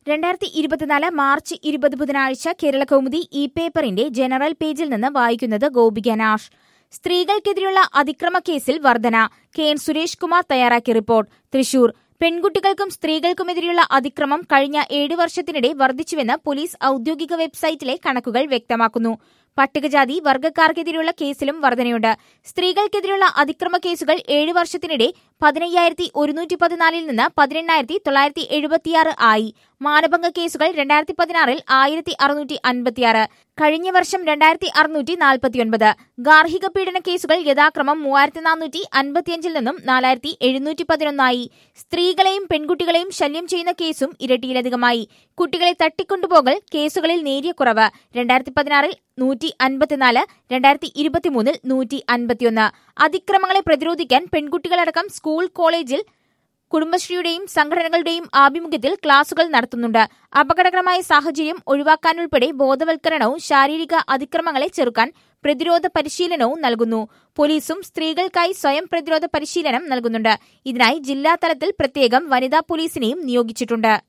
രണ്ടായിരത്തി ഇരുപത്തിനാല് മാർച്ച് ഇരുപത് ബുധനാഴ്ച കേരള കൗമുദി ഇ പേപ്പറിന്റെ ജനറൽ പേജിൽ നിന്ന് വായിക്കുന്നത് ഗോപിക നാഷ് സ്ത്രീകൾക്കെതിരെയുള്ള അതിക്രമ കേസിൽ വർധന കെ എൻ സുരേഷ് കുമാർ തയ്യാറാക്കിയ റിപ്പോർട്ട് തൃശൂർ പെൺകുട്ടികൾക്കും സ്ത്രീകൾക്കുമെതിരെയുള്ള അതിക്രമം കഴിഞ്ഞ ഏഴ് വർഷത്തിനിടെ വർദ്ധിച്ചുവെന്ന് പോലീസ് ഔദ്യോഗിക വെബ്സൈറ്റിലെ കണക്കുകൾ വ്യക്തമാക്കുന്നു പട്ടികജാതി വർഗ്ഗക്കാർക്കെതിരെയുള്ള കേസിലും വർധനയുണ്ട് സ്ത്രീകൾക്കെതിരെയുള്ള അതിക്രമ കേസുകൾ ഏഴ് വർഷത്തിനിടെ പതിനയ്യായിരത്തി ഒരുന്നൂറ്റി പതിനാലിൽ നിന്ന് പതിനെണ്ണായിരത്തി തൊള്ളായിരത്തി എഴുപത്തിയാറ് ആയി മാനഭംഗ കേസുകൾ രണ്ടായിരത്തി പതിനാറിൽ ആയിരത്തി അറുന്നൂറ്റി അൻപത്തിയാറ് കഴിഞ്ഞ വർഷം രണ്ടായിരത്തി അറുന്നൂറ്റി നാൽപ്പത്തിയൊൻപത് ഗാർഹിക പീഡന കേസുകൾ യഥാക്രമം മൂവായിരത്തി നാനൂറ്റി അൻപത്തിയഞ്ചിൽ നിന്നും നാലായിരത്തി എഴുന്നൂറ്റി പതിനൊന്നായി സ്ത്രീകളെയും പെൺകുട്ടികളെയും ശല്യം ചെയ്യുന്ന കേസും ഇരട്ടിയിലധികമായി കുട്ടികളെ തട്ടിക്കൊണ്ടുപോകൽ കേസുകളിൽ നേരിയ കുറവ് രണ്ടായിരത്തി പതിനാറിൽ നൂറ്റി അൻപത്തിനാല് രണ്ടായിരത്തി ഇരുപത്തിമൂന്നിൽ നൂറ്റി അൻപത്തിയൊന്ന് അതിക്രമങ്ങളെ പ്രതിരോധിക്കാൻ പെൺകുട്ടികളടക്കം സ്കൂൾ കോളേജിൽ കുടുംബശ്രീയുടെയും സംഘടനകളുടെയും ആഭിമുഖ്യത്തിൽ ക്ലാസുകൾ നടത്തുന്നുണ്ട് അപകടകരമായ സാഹചര്യം ഒഴിവാക്കാനുൾപ്പെടെ ബോധവൽക്കരണവും ശാരീരിക അതിക്രമങ്ങളെ ചെറുക്കാൻ പ്രതിരോധ പരിശീലനവും നൽകുന്നു പോലീസും സ്ത്രീകൾക്കായി സ്വയം പ്രതിരോധ പരിശീലനം നൽകുന്നുണ്ട് ഇതിനായി ജില്ലാതലത്തിൽ പ്രത്യേകം വനിതാ പോലീസിനെയും നിയോഗിച്ചിട്ടുണ്ട്